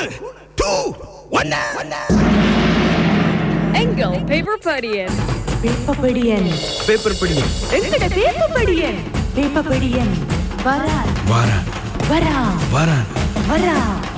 மூணு டூ ஒன்னு எங்கள் பேப்பர் படியன் வேப்பப்படியன் பேப்பர் படி எங்கட வேப்பப்படியன் வேப்பப்படியன் வரா வாரான் வரா வாரான் வரா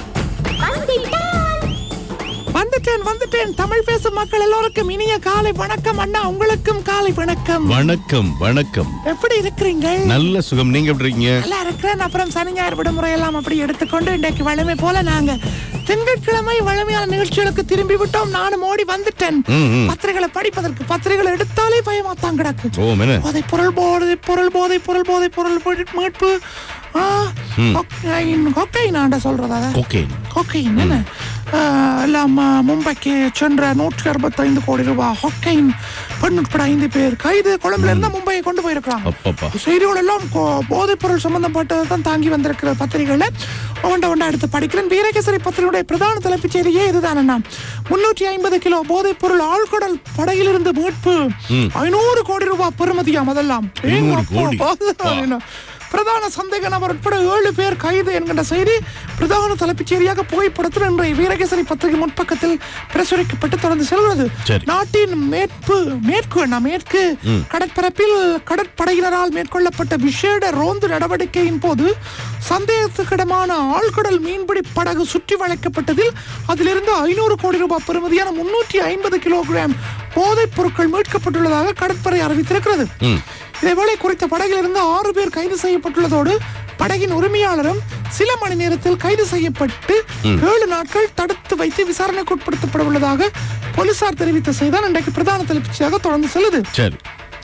வந்துட்டேன் வந்துட்டேன் தமிழ் பேசும் மக்கள் எல்லோருக்கும் இனிய காலை வணக்கம் அண்ணா உங்களுக்கும் காலை வணக்கம் வணக்கம் வணக்கம் எப்படி இருக்கிறீங்க நல்ல சுகம் நீங்க எப்படி இருக்கீங்க நல்லா இருக்கிறேன் அப்புறம் சனி ஞாயிறு விடுமுறை எல்லாம் அப்படி எடுத்துக்கொண்டு இன்றைக்கு வழமை போல நாங்க திங்கட்கிழமை வழமையான நிகழ்ச்சிகளுக்கு திரும்பி விட்டோம் நானும் ஓடி வந்துட்டேன் ம், ம். பத்திரிகளை படிப்பதற்கு பத்திரிகளை எடுத்தாலே பயமாத்தான் கிடக்கு ஓ மேன போதை பொருள் போதை பொருள் போதை பொருள் போதை பொருள் மீ- மீட்பு ஆ, கொக்கைன் கொக்கைன் ஆண்ட சொல்றதா கொக்கைன் கொக்கைன் என்ன ஆ, எல்லாம் ஆ, மும்பைக்கு சென்ற நூற்றி அறுபத்தைந்து கோடி ரூபாய் ஹொக்கைன் பெண் உட்பட ஐந்து பேர் கைது கொழும்புல இருந்து மும்பையை கொண்டு போயிருக்கிறாங்க அப்பப்பா செய்திகள் எல்லாம் கொ- போதைப் பொருள் சம்பந்தப்பட்டது தான் தாங்கி வந்திருக்கிற பத்திரிகைகளை ஒண்ட ஒண்டா எடுத்து படிக்கிறேன் வீரகேசரி பத்திரிகையுடைய பிரதான தலைப்புச் செய்தியே இதுதான் அண்ணா முன்னூற்றி ஐம்பது கிலோ போதைப் பொருள் ஆழ்கடல் படையிலிருந்து மீட்பு ஐநூறு கோடி ரூபாய் பெறுமதியாம் அதெல்லாம் ஏங்க அப்பா, கோடி. அதுதான் என்ன. பிரதான சந்தேக நபர் உட்பட ஏழு பேர் கைது என்கின்ற செய்தி பிரதான தலைப்புச் செய்தியாக புகைப்படத்தில் இன்றைய வீரகேசரி பத்திரிகை முன்பக்கத்தில் பிரசுரிக்கப்பட்டு தொடர்ந்து செல்கிறது சரி. நாட்டின் மேற்கு மேற்கு அண்ணா மேற்கு கடற்பரப்பில் கடற்படையினரால் மேற்கொள்ளப்பட்ட விசேட ரோந்து நடவடிக்கையின் போது சந்தேகத்துக்கிடமான ஆழ்கடல் மீன்பிடி படகு சுற்றி வளைக்கப்பட்டதில் அதிலிருந்து ஐநூறு கோடி ரூபாய் பெறுமதியான முன்னூற்றி ஐம்பது கிலோகிராம் போதைப் பொருட்கள் மீட்கப்பட்டுள்ளதாக கடற்படை அறிவித்திருக்கிறது இதேவேளை குறித்த படகில் இருந்து ஆறு பேர் கைது செய்யப்பட்டுள்ளதோடு படகின் உரிமையாளரும் சில மணி நேரத்தில் கைது செய்யப்பட்டு ஏழு நாட்கள் தடுத்து வைத்து விசாரணைக்கு உட்படுத்தப்பட உள்ளதாக போலீசார் தெரிவித்த செய்திதான் இன்றைக்கு பிரதான தலைப்புச்சியாக தொடர்ந்து செல்லுது சரி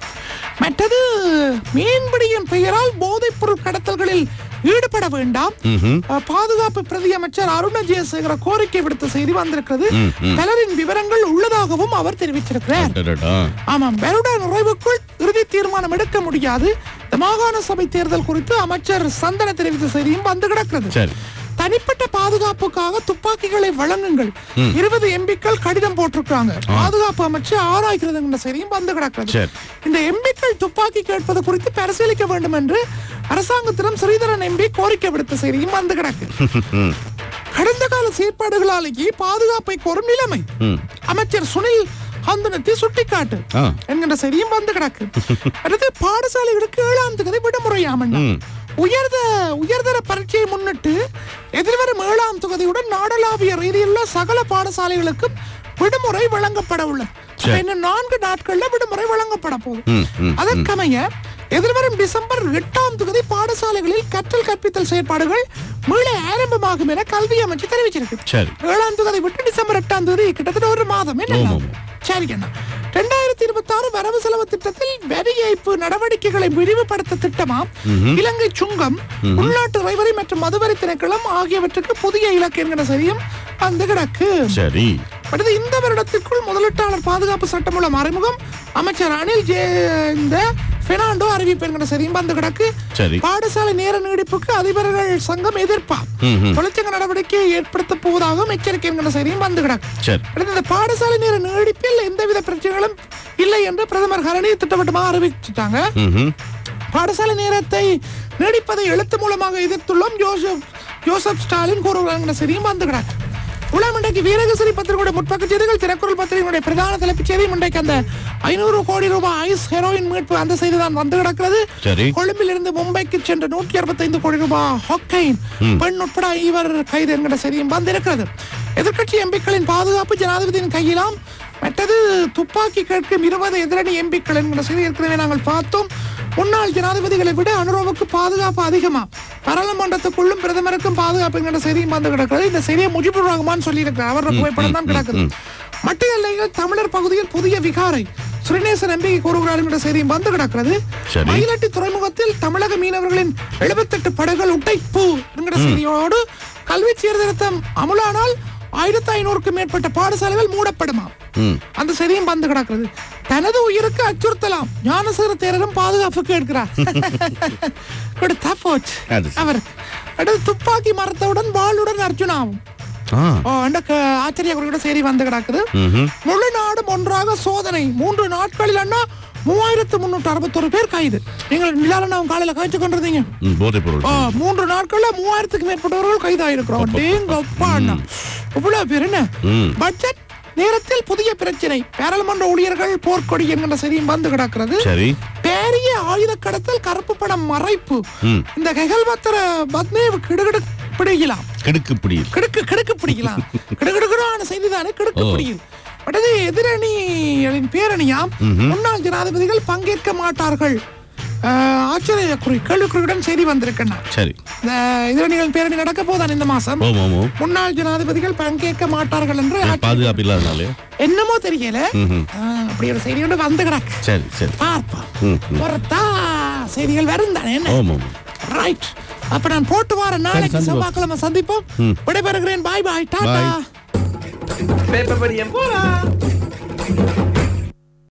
மற்றது மீன்பிடியின் பெயரால் போதைப் பொருள் கடத்தல்களில் ஈடுபட வேண்டாம் ம்ஹும். அஹ், பாதுகாப்பு பிரதி அமைச்சர் அருண ஜெயசேகர கோரிக்கை விடுத்த செய்தி வந்திருக்கிறது பலரின் விவரங்கள் உள்ளதாகவும் அவர் தெரிவித்திருக்கிறார் அடடடா. ஆமாம் பெருடா நிறைவுக்குள் இறுதி தீர்மானம் எடுக்க முடியாது இந்த மாகாண சபை தேர்தல் குறித்து அமைச்சர் சந்தன தெரிவித்த செய்தியும் வந்து கிடக்கிறது சரி தனிப்பட்ட பாதுகாப்புக்காக துப்பாக்கிகளை வழங்குங்கள் இருபது எம்பிக்கள் கடிதம் போட்டிருக்காங்க பாதுகாப்பு அமைச்சு ஆராய்கிறதுங்கிற செய்தியும் வந்து கிடக்கிறது சரி. இந்த எம்பிக்கள் துப்பாக்கி கேட்பது குறித்து பரிசீலிக்க வேண்டும் என்று அரசாங்கத்திடம் ஸ்ரீதரன் எம்பி கோரிக்கை விடுத்த செய்தியும் வந்து கிடக்கு கடந்த கால செயற்பாடுகளாலேயே பாதுகாப்பை கோரும் நிலைமை அமைச்சர் சுனில் ஹந்தனத்தை சுட்டிக்காட்டு ஆ. என்கின்ற செய்தியும் வந்து கிடக்கு அடுத்து பாடசாலைகளுக்கு ஏழாம் தேதி விடுமுறையாமன் உயர்த உயர்தர பரீட்சையை முன்னிட்டு எதிர்வரும் ஏழாம் தொகுதியுடன் நாடளாவிய ரீதியிலுள்ள சகல பாடசாலைகளுக்கும் விடுமுறை வழங்கப்பட உள்ளது அப்ப இன்னும் நான்கு நாட்கள்ல விடுமுறை வழங்கப்பட போகுது அதற்கமைய எதிர்வரும் டிசம்பர் எட்டாம் தேதி பாடசாலைகளில் கற்றல் கற்பித்தல் செயற்பாடுகள் மீள ஆரம்பமாகும் என கல்வி அமைச்சு தெரிவிச்சிருக்கு சரி. ஏழாம் தேதி விட்டு டிசம்பர் எட்டாம் தேதி கிட்டத்தட்ட ஒரு மாதம் என்ன ஆமாம். சரி அண்ணா ரெண்டாயிரத்தி இருபத்தி ஆறு வரவு செலவு திட்டத்தில் வரி ஏய்ப்பு நடவடிக்கைகளை விரிவுபடுத்த திட்டமாம் இலங்கை சுங்கம் உள்நாட்டு வைவரி மற்றும் மதுவரி திணைக்களம் ஆகியவற்றுக்கு புதிய இலக்கு என்கிற சரியும் அந்த கிடக்கு சரி அடுத்து இந்த வருடத்திற்குள் முதலீட்டாளர் பாதுகாப்பு சட்டமூலம் அறிமுகம் அமைச்சர் அனில் ஜே இந்த பெர்னாண்டோ அறிவிப்பு என்கிற செய்தியும் வந்து கிடக்கு சரி. பாடசாலை நேர நீடிப்புக்கு அதிபர்கள் சங்கம் எதிர்ப்பா தொழிற்சங்க நடவடிக்கையை ஏற்படுத்த போவதாகவும் எச்சரிக்கை என்கிற செய்தியும் வந்து கிடக்கு சரி அடுத்து இந்த பாடசாலை நேர நீடிப்பில் எந்தவித பிரச்சனைகளும் இல்லை என்று பிரதமர் ஹரணி திட்டவட்டமாக அறிவிச்சிட்டாங்க ம்ஹும். பாடசாலை நேரத்தை நீடிப்பதை எழுத்து மூலமாக எதிர்த்துள்ளோம் ஜோசப் ஜோசப் ஸ்டாலின் கூறுகிறாங்க சரியும் வந்துகிறார் உலகம் இன்றைக்கு வீரகசரி பத்திரிகையுடைய முற்பக்க செய்திகள் திறக்குறள் பத்திரிகையுடைய பிரதான தலைப்புச் செய்தி இன்றைக்கு அந்த ஐநூறு கோடி ரூபாய் ஐஸ் ஹெரோயின் மீட்பு அந்த செய்தி தான் வந்து கிடக்கிறது சரி. கொழும்பில் இருந்து மும்பைக்கு சென்ற நூற்றி அறுபத்தைந்து கோடி ரூபாய் ஹொக்கைன் பெண் உட்பட ஐவர் கைது என்கிற செய்தியும் வந்திருக்கிறது எதிர்க்கட்சி எம்பிக்களின் பாதுகாப்பு ஜனாதிபதியின் கையிலாம் மற்றது துப்பாக்கி கேட்கும் இருபது எதிரணி எம்பிக்கள் என்கிற செய்தி ஏற்கனவே நாங்கள் பார்த்தோம் முன்னாள் ஜனாதிபதிகளை விட அனுரோவுக்கு பாதுகாப்பு அதிகமா பாராளுமன்றத்துக்குள்ளும் பிரதமருக்கும் பாதுகாப்பு என்கிற செய்தியும் வந்து கிடக்கிறது இந்த செய்தியை முஜிபுர் ரஹ்மான் சொல்லியிருக்கிறார் அவரோட புகைப்படம் தான் கிடக்குது மட்டிய எல்லையில் தமிழர் பகுதியில் புதிய விகாரை ஸ்ரீநேசன் எம்பி கூறுகிறார் என்ற செய்தியும் வந்து கிடக்கிறது சரி. மயிலட்டி துறைமுகத்தில் தமிழக மீனவர்களின் எழுபத்தெட்டு படகுகள் உட்டைப்பு என்கிற செய்தியோடு கல்வி சீர்திருத்தம் அமுலானால் ஆயிரத்தி ஐநூறுக்கும் மேற்பட்ட பாடசாலைகள் மூடப்படுமா அந்த செய்தியும் வந்து கிடக்கிறது தனது உயிருக்கு அச்சுறுத்தலாம் ஞானசேர தேரரும் பாதுகாப்புக்கு எடுக்கிறார் கொடுத்தா போச்சு அது சரி. அவர் அடுத்து துப்பாக்கி மரத்தவுடன் வாளுடன் அர்ஜுனாவும் ஆ ஓ, அந்த க- ஆச்சரிய குறியோட செய்தி வந்து கிடக்குது ம்ஹும். முழு நாடும் ஒன்றாக சோதனை மூன்று நாட்களில் அண்ணா மூவாயிரத்து முன்னூற்று அறுபத்தொரு பேர் கைது நீங்கள் நிலாலனாவும் காலையில காய்ச்சி கொண்டிருந்தீங்க ம், போதைப் பொருள் ஆ, மூன்று நாட்கள்ல மூவாயிரத்துக்கு மேற்பட்டவர்கள் கைதாயிருக்கிறோம் டேங்க அப்பா அண்ணா இவ்வளவு பேர் என்ன ம். பட்ஜெட் நேரத்தில் புதிய பிரச்சனை பாராளுமன்ற ஊழியர்கள் போர்க்கொடி என்கிற செய்தியும் வந்து கிடக்கிறது சரி பெரிய ஆயுத கடத்தல் கருப்பு பணம் மறைப்பு ம். இந்த கைகல்பத்திர பத்மேவ் கிடுகிடு பிடிக்கலாம் கிடுக்கு பிடியில் கிடுக்கு கிடுக்கு பிடிக்கலாம் கிடுகிடுகிறான செய்தி தானே கிடுக்கு ஓ. பிடியில் அடுத்து எதிரணிகளின் பேரணியாம் முன்னாள் ஜனாதிபதிகள் பங்கேற்க மாட்டார்கள் ஆஹ், ஆச்சரியக்குறி கேள்விக்குறியுடன் செய்தி வந்திருக்கேன் சரி இந்த எதிரணிகளின் பேரணி நடக்க போதான் இந்த மாசம் ஓம் ஓம் ஓம் முன்னாள் ஜனாதிபதிகள் பங்கேற்க மாட்டார்கள் என்று ஆச்சரிய- பாதுகாப்பு இல்லாதனாலே என்னமோ தெரியல ம்ஹும். ஆஹ், அப்படி ஒரு செய்தி ஒன்று வந்து கிடக்கு சரி சரி பார்ப்போம் ம், ம். பொறுத்தா செய்திகள் வரும் தானே என்ன ஓம் ஓம் ரைட் அப்ப நான் போட்டு வர நாளைக்கு சந்திப்போம். செவ்வாய்க்கிழமை சந்திப்போம் ம். விடைபெறுகிறேன் bye bye tata Bye. Paper படியன் போலாம்